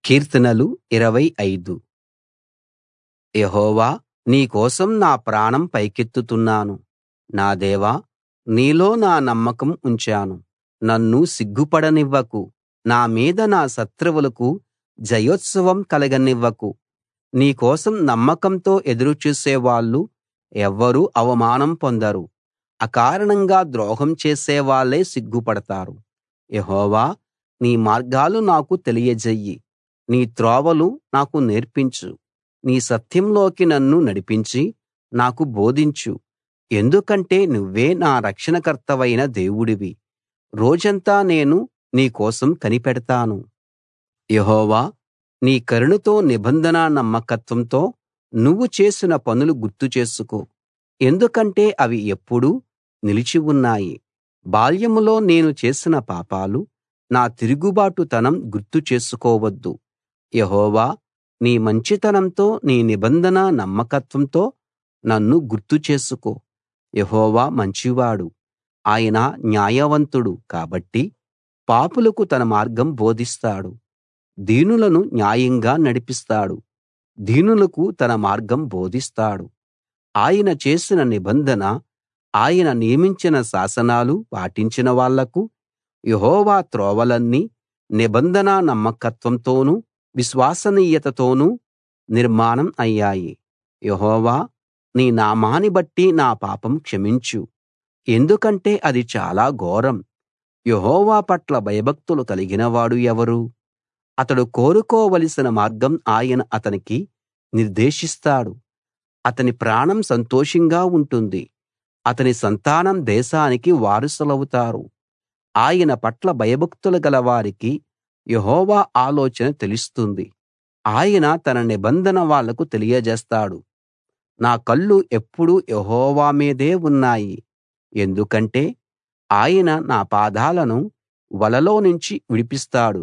కీర్తనలు 25 యెహోవా నీ కోసం నా ప్రాణం పైకెత్తుతున్నాను నా దేవా నీలో నా నమ్మకం ఉంచాను నన్ను సిగ్గుపడనివ్వకు నా మీద నా శత్రువులకు జయోత్సవం కలగనివ్వకు నీ కోసం నమ్మకంతో ఎదురు చూసేవాళ్ళు ఎవ్వరూ అవమానం పొందరు అకారణంగా ద్రోహం చేసేవాళ్ళే సిగ్గుపడతారు యెహోవా నీ మార్గాలు నాకు తెలియజెయ్యి నీ త్రోవలు నాకు నేర్పించు నీ సత్యంలోకి నన్ను నడిపించి నాకు బోధించు ఎందుకంటే నువ్వే నా రక్షణకర్తవైన దేవుడివి రోజంతా నేను నీ కోసం కనిపెడతాను యెహోవా నీ కరుణతో నిబంధన నమ్మకత్వంతో నువ్వు చేసిన పనులు గుర్తు చేసుకో ఎందుకంటే అవి ఎప్పుడూ నిలిచి ఉన్నాయి బాల్యంలో నేను చేసిన పాపాలు నా తిరుగుబాటుతనం గుర్తు చేసుకోవద్దు యెహోవా నీ మంచితనంతో నీ నిబంధన నమ్మకత్వంతో నన్ను గుర్తు చేసుకో యెహోవా మంచివాడు ఆయన న్యాయవంతుడు కాబట్టి పాపులకు తన మార్గం బోధిస్తాడు దీనులను న్యాయంగా నడిపిస్తాడు దీనులకు తన మార్గం బోధిస్తాడు ఆయన చేసిన నిబంధన ఆయన నియమించిన శాసనాలు పాటించిన వాళ్లకు యెహోవా త్రోవలన్నీ నిబంధన నమ్మకత్వంతోనూ విశ్వసనీయతతోనూ నిర్మాణం అయ్యాయి యెహోవా నీ నామాన్ని బట్టి నా పాపం క్షమించు ఎందుకంటే అది చాలా ఘోరం యెహోవా పట్ల భయభక్తులు కలిగినవాడు ఎవరు అతడు కోరుకోవలసిన మార్గం ఆయన అతనికి నిర్దేశిస్తాడు అతని ప్రాణం సంతోషంగా ఉంటుంది అతని సంతానం దేశానికి వారసులవుతారు ఆయన పట్ల భయభక్తులు గలవారికి యెహోవా ఆలోచన తెలుస్తుంది ఆయన తన నిబంధన వాళ్లకు తెలియజేస్తాడు నా కళ్ళు ఎప్పుడూ యెహోవా మీదే ఉన్నాయి ఎందుకంటే ఆయన నా పాదాలను వలలో నుంచి విడిపిస్తాడు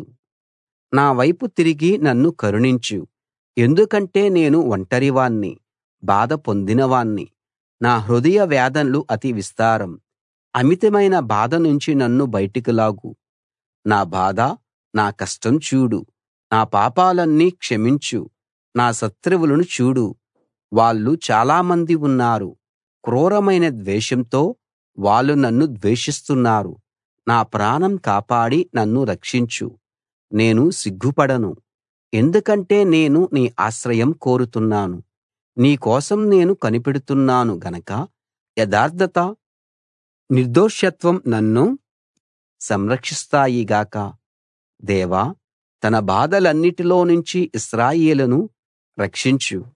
నా వైపు తిరిగి నన్ను కరుణించు ఎందుకంటే నేను ఒంటరివాణ్ణి బాధ పొందినవాణ్ణి నా హృదయ వేదనలు అతి విస్తారం అమితమైన బాధ నుంచి నన్ను బయటికి లాగు నా బాధ నా కష్టం చూడు నా పాపాలన్నీ క్షమించు నా శత్రువులను చూడు వాళ్ళు చాలామంది ఉన్నారు క్రూరమైన ద్వేషంతో వాళ్ళు నన్ను ద్వేషిస్తున్నారు నా ప్రాణం కాపాడి నన్ను రక్షించు నేను సిగ్గుపడను ఎందుకంటే నేను నీ ఆశ్రయం కోరుతున్నాను నీ కోసం నేను కనిపెడుతున్నాను గనక యథార్థత నిర్దోషత్వం నన్ను సంరక్షిస్తాయి గాక దేవా తన బాధలన్నిటిలో నుంచి ఇశ్రాయేలును రక్షించు